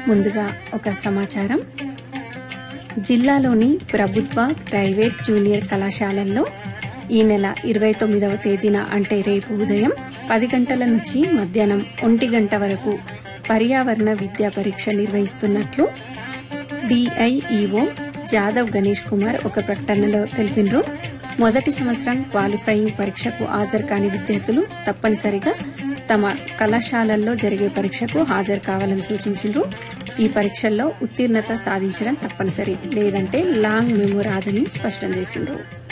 ముందుగా ఒక సమాచారం జిల్లాలోని ప్రభుత్వ ప్రైవేట్ జూనియర్ కళాశాలల్లో ఈ నెల ఇరవై తొమ్మిదవ తేదీన అంటే రేపు ఉదయం పది గంటల నుంచి మధ్యాహ్నం ఒంటి గంట వరకు పర్యావరణ విద్యా పరీక్ష నిర్వహిస్తున్నట్లు డిఐఈఓ జాదవ్ గణేష్ కుమార్ ఒక ప్రకటనలో తెలిపినరు మొదటి సంవత్సరం క్వాలిఫైయింగ్ పరీక్షకు హాజరు కాని విద్యార్థులు తప్పనిసరిగా తమ కళాశాలల్లో జరిగే పరీక్షకు హాజరు కావాలని సూచించారు ఈ పరీక్షల్లో ఉత్తీర్ణత సాధించడం తప్పనిసరి లేదంటే లాంగ్ మెమో రాదని స్పష్టం చేసిండ్రు